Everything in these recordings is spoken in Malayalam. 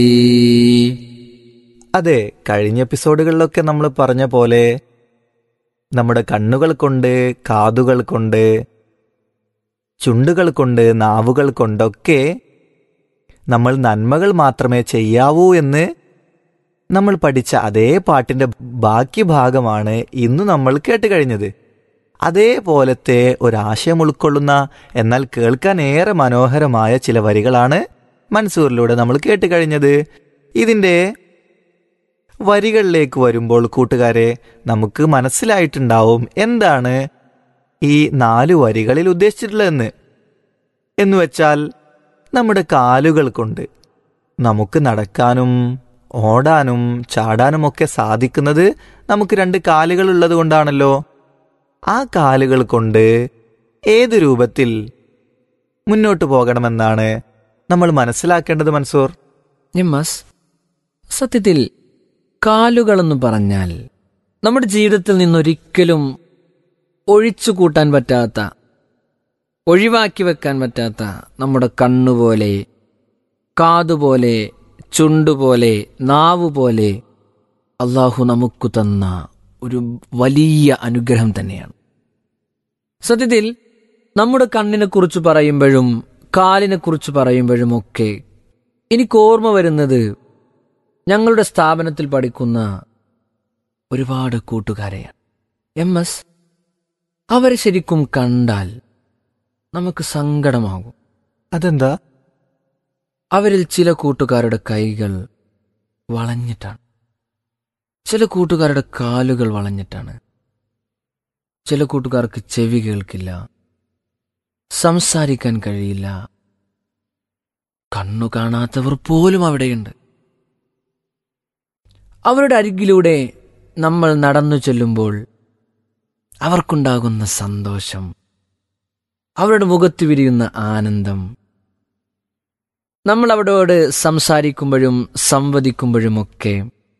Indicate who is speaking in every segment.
Speaker 1: അതെ കഴിഞ്ഞ എപ്പിസോഡുകളിലൊക്കെ നമ്മൾ പറഞ്ഞ പോലെ നമ്മുടെ കണ്ണുകൾ കൊണ്ട് കാതുകൾ കൊണ്ട് ചുണ്ടുകൾ കൊണ്ട് നാവുകൾ കൊണ്ടൊക്കെ നമ്മൾ നന്മകൾ മാത്രമേ ചെയ്യാവൂ എന്ന് നമ്മൾ പഠിച്ച അതേ പാട്ടിന്റെ ബാക്കി ഭാഗമാണ് ഇന്ന് നമ്മൾ കേട്ട് കഴിഞ്ഞത് അതേപോലത്തെ ഒരാശയം ഉൾക്കൊള്ളുന്ന എന്നാൽ കേൾക്കാൻ ഏറെ മനോഹരമായ ചില വരികളാണ് മൻസൂറിലൂടെ നമ്മൾ കേട്ട് കഴിഞ്ഞത് ഇതിൻ്റെ വരികളിലേക്ക് വരുമ്പോൾ കൂട്ടുകാരെ നമുക്ക് മനസ്സിലായിട്ടുണ്ടാവും എന്താണ് ഈ നാല് വരികളിൽ ഉദ്ദേശിച്ചിട്ടുള്ളതെന്ന് എന്നുവെച്ചാൽ നമ്മുടെ കാലുകൾ കൊണ്ട് നമുക്ക് നടക്കാനും ഓടാനും ചാടാനുമൊക്കെ സാധിക്കുന്നത് നമുക്ക് രണ്ട് കാലുകൾ ഉള്ളത് കൊണ്ടാണല്ലോ ആ കാലുകൾ കൊണ്ട് ഏത് രൂപത്തിൽ മുന്നോട്ട് പോകണമെന്നാണ് നമ്മൾ മനസ്സിലാക്കേണ്ടത് മൻസൂർ
Speaker 2: നിമ്മസ് സത്യത്തിൽ കാലുകളെന്ന് പറഞ്ഞാൽ നമ്മുടെ ജീവിതത്തിൽ നിന്നൊരിക്കലും ഒഴിച്ചു കൂട്ടാൻ പറ്റാത്ത ഒഴിവാക്കി വെക്കാൻ പറ്റാത്ത നമ്മുടെ കണ്ണുപോലെ കാതുപോലെ ചുണ്ടുപോലെ നാവ് പോലെ അള്ളാഹു നമുക്ക് തന്ന ഒരു വലിയ അനുഗ്രഹം തന്നെയാണ് സത്യത്തിൽ നമ്മുടെ കണ്ണിനെ കുറിച്ച് പറയുമ്പോഴും കാലിനെ കുറിച്ച് പറയുമ്പോഴും ഒക്കെ എനിക്ക് ഓർമ്മ വരുന്നത് ഞങ്ങളുടെ സ്ഥാപനത്തിൽ പഠിക്കുന്ന ഒരുപാട് കൂട്ടുകാരെയാണ് എം എസ് അവരെ ശരിക്കും കണ്ടാൽ നമുക്ക് സങ്കടമാകും
Speaker 1: അതെന്താ
Speaker 2: അവരിൽ ചില കൂട്ടുകാരുടെ കൈകൾ വളഞ്ഞിട്ടാണ് ചില കൂട്ടുകാരുടെ കാലുകൾ വളഞ്ഞിട്ടാണ് ചില കൂട്ടുകാർക്ക് ചെവി കേൾക്കില്ല സംസാരിക്കാൻ കഴിയില്ല കണ്ണു കാണാത്തവർ പോലും അവിടെയുണ്ട് അവരുടെ അരികിലൂടെ നമ്മൾ നടന്നു ചെല്ലുമ്പോൾ അവർക്കുണ്ടാകുന്ന സന്തോഷം അവരുടെ മുഖത്ത് വിരിയുന്ന ആനന്ദം നമ്മൾ അവരോട് സംസാരിക്കുമ്പോഴും സംവദിക്കുമ്പോഴുമൊക്കെ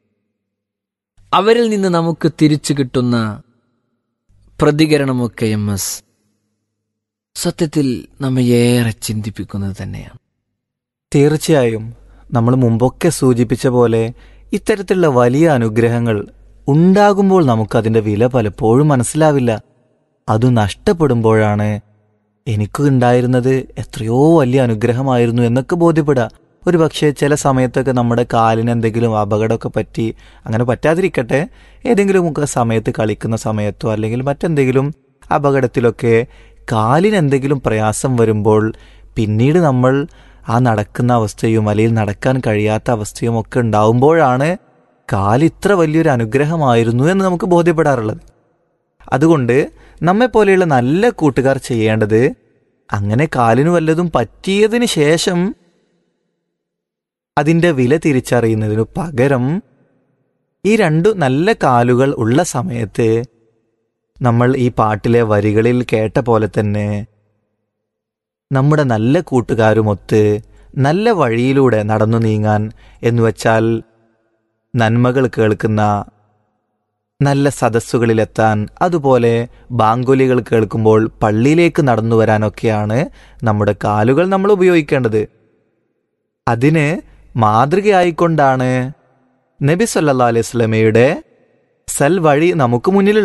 Speaker 2: അവരിൽ നിന്ന് നമുക്ക് തിരിച്ചു കിട്ടുന്ന പ്രതികരണമൊക്കെ എം എസ് സത്യത്തിൽ നമ്മെ ഏറെ ചിന്തിപ്പിക്കുന്നത് തന്നെയാണ്
Speaker 1: തീർച്ചയായും നമ്മൾ മുമ്പൊക്കെ സൂചിപ്പിച്ച പോലെ ഇത്തരത്തിലുള്ള വലിയ അനുഗ്രഹങ്ങൾ ഉണ്ടാകുമ്പോൾ നമുക്കതിൻ്റെ വില പലപ്പോഴും മനസ്സിലാവില്ല അത് നഷ്ടപ്പെടുമ്പോഴാണ് എനിക്ക് ഉണ്ടായിരുന്നത് എത്രയോ വലിയ അനുഗ്രഹമായിരുന്നു എന്നൊക്കെ ബോധ്യപ്പെടുക ഒരു പക്ഷേ ചില സമയത്തൊക്കെ നമ്മുടെ കാലിന് എന്തെങ്കിലും അപകടമൊക്കെ പറ്റി അങ്ങനെ പറ്റാതിരിക്കട്ടെ ഏതെങ്കിലും ഒക്കെ സമയത്ത് കളിക്കുന്ന സമയത്തോ അല്ലെങ്കിൽ മറ്റെന്തെങ്കിലും അപകടത്തിലൊക്കെ കാലിന് എന്തെങ്കിലും പ്രയാസം വരുമ്പോൾ പിന്നീട് നമ്മൾ ആ നടക്കുന്ന അവസ്ഥയും അല്ലെങ്കിൽ നടക്കാൻ കഴിയാത്ത അവസ്ഥയും ഒക്കെ ഉണ്ടാവുമ്പോഴാണ് കാല് ഇത്ര വലിയൊരു അനുഗ്രഹമായിരുന്നു എന്ന് നമുക്ക് ബോധ്യപ്പെടാറുള്ളത് അതുകൊണ്ട് നമ്മെപ്പോലെയുള്ള നല്ല കൂട്ടുകാർ ചെയ്യേണ്ടത് അങ്ങനെ കാലിന് വല്ലതും പറ്റിയതിന് ശേഷം അതിൻ്റെ വില തിരിച്ചറിയുന്നതിനു പകരം ഈ രണ്ടു നല്ല കാലുകൾ ഉള്ള സമയത്ത് നമ്മൾ ഈ പാട്ടിലെ വരികളിൽ കേട്ട പോലെ തന്നെ നമ്മുടെ നല്ല കൂട്ടുകാരുമൊത്ത് നല്ല വഴിയിലൂടെ നടന്നു നീങ്ങാൻ എന്നുവച്ചാൽ നന്മകൾ കേൾക്കുന്ന നല്ല സദസ്സുകളിലെത്താൻ അതുപോലെ ബാങ്കുലികൾ കേൾക്കുമ്പോൾ പള്ളിയിലേക്ക് നടന്നു വരാനൊക്കെയാണ് നമ്മുടെ കാലുകൾ നമ്മൾ ഉപയോഗിക്കേണ്ടത് അതിന് മാതൃകയായിക്കൊണ്ടാണ് നബി സല്ലാ അലൈഹി സ്വലമയുടെ സൽ വഴി നമുക്ക് മുന്നിലുള്ള